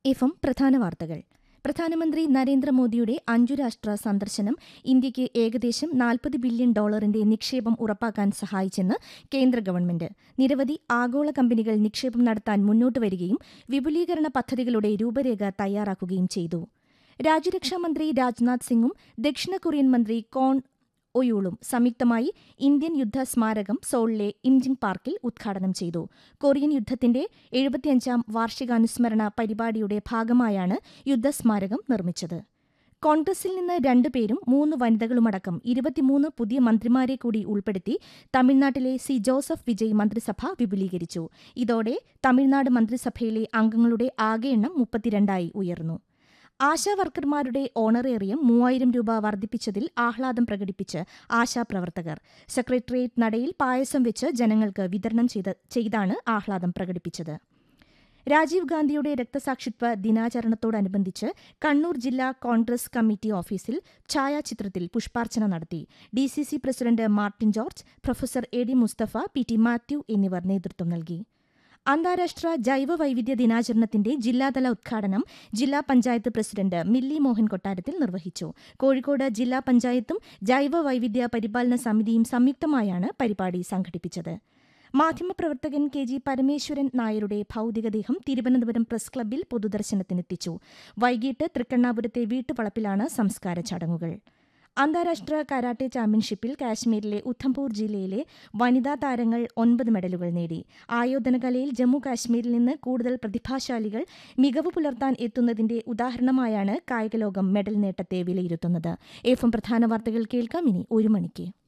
എഫും പ്രധാന വാർത്തകൾ പ്രധാനമന്ത്രി നരേന്ദ്രമോദിയുടെ അഞ്ചു രാഷ്ട്ര സന്ദർശനം ഇന്ത്യയ്ക്ക് ഏകദേശം നാൽപ്പത് ബില്യൺ ഡോളറിന്റെ നിക്ഷേപം ഉറപ്പാക്കാൻ സഹായിച്ചെന്ന് കേന്ദ്ര ഗവൺമെന്റ് നിരവധി ആഗോള കമ്പനികൾ നിക്ഷേപം നടത്താൻ മുന്നോട്ട് വരികയും വിപുലീകരണ പദ്ധതികളുടെ രൂപരേഖ തയ്യാറാക്കുകയും ചെയ്തു രാജ്യരക്ഷാമന്ത്രി രാജ്നാഥ് സിംഗും ദക്ഷിണ കൊറിയൻ മന്ത്രി കോൺ ഒയൂളും സംയുക്തമായി ഇന്ത്യൻ യുദ്ധ സ്മാരകം സോളിലെ ഇംജിങ് പാർക്കിൽ ഉദ്ഘാടനം ചെയ്തു കൊറിയൻ യുദ്ധത്തിന്റെ എഴുപത്തിയഞ്ചാം വാർഷികാനുസ്മരണ പരിപാടിയുടെ ഭാഗമായാണ് യുദ്ധസ്മാരകം നിർമ്മിച്ചത് കോൺഗ്രസിൽ നിന്ന് രണ്ടുപേരും മൂന്ന് വനിതകളുമടക്കം ഇരുപത്തിമൂന്ന് പുതിയ മന്ത്രിമാരെ കൂടി ഉൾപ്പെടുത്തി തമിഴ്നാട്ടിലെ സി ജോസഫ് വിജയ് മന്ത്രിസഭ വിപുലീകരിച്ചു ഇതോടെ തമിഴ്നാട് മന്ത്രിസഭയിലെ അംഗങ്ങളുടെ ആകെ എണ്ണം മുപ്പത്തിരണ്ടായി ഉയർന്നു ആശാവർക്കർമാരുടെ ഓണറേറിയം മൂവായിരം രൂപ വർദ്ധിപ്പിച്ചതിൽ ആഹ്ലാദം പ്രകടിപ്പിച്ച് ആശാപ്രവർത്തകർ സെക്രട്ടേറിയറ്റ് നടയിൽ പായസം വെച്ച് ജനങ്ങൾക്ക് വിതരണം ചെയ്ത ചെയ്താണ് ആഹ്ലാദം പ്രകടിപ്പിച്ചത് രാജീവ് ഗാന്ധിയുടെ രക്തസാക്ഷിത്വ ദിനാചരണത്തോടനുബന്ധിച്ച് കണ്ണൂർ ജില്ലാ കോൺഗ്രസ് കമ്മിറ്റി ഓഫീസിൽ ഛായാചിത്രത്തിൽ പുഷ്പാർച്ചന നടത്തി D C C president Martin George professor A D Mustafa P T Mathew എന്നിവർ നേതൃത്വം നൽകി അന്താരാഷ്ട്ര ജൈവ വൈവിധ്യ ദിനാചരണത്തിന്റെ ജില്ലാതല ഉദ്ഘാടനം ജില്ലാ പഞ്ചായത്ത് പ്രസിഡന്റ് മില്ലി മോഹൻ കൊട്ടാരത്തിൽ നിർവഹിച്ചു കോഴിക്കോട് ജില്ലാ പഞ്ചായത്തും ജൈവ വൈവിധ്യ പരിപാലന സമിതിയും സംയുക്തമായാണ് പരിപാടി സംഘടിപ്പിച്ചത് മാധ്യമപ്രവർത്തകൻ കെ ജി പരമേശ്വരൻ നായരുടെ ഭൌതികദേഹം തിരുവനന്തപുരം പ്രസ് ക്ലബ്ബിൽ പൊതുദർശനത്തിനെത്തിച്ചു വൈകിട്ട് തൃക്കണ്ണാപുരത്തെ വീട്ടുവളപ്പിലാണ് സംസ്കാര ചടങ്ങുകൾ അന്താരാഷ്ട്ര കരാട്ടെ ചാമ്പ്യൻഷിപ്പിൽ കാശ്മീരിലെ ഉദ്ധംപൂർ ജില്ലയിലെ വനിതാ താരങ്ങൾ ഒൻപത് മെഡലുകൾ നേടി ആയോധനകലയിൽ ജമ്മു കാശ്മീരിൽ നിന്ന് കൂടുതൽ പ്രതിഭാശാലികൾ മികവ് പുലർത്താൻ എത്തുന്നതിന്റെ ഉദാഹരണമായാണ് കായികലോകം മെഡൽ നേട്ടത്തെ വിലയിരുത്തുന്നത് എഫും പ്രധാന വാർത്തകൾ കേൾക്കാം ഇനി ഒരു മണിക്ക്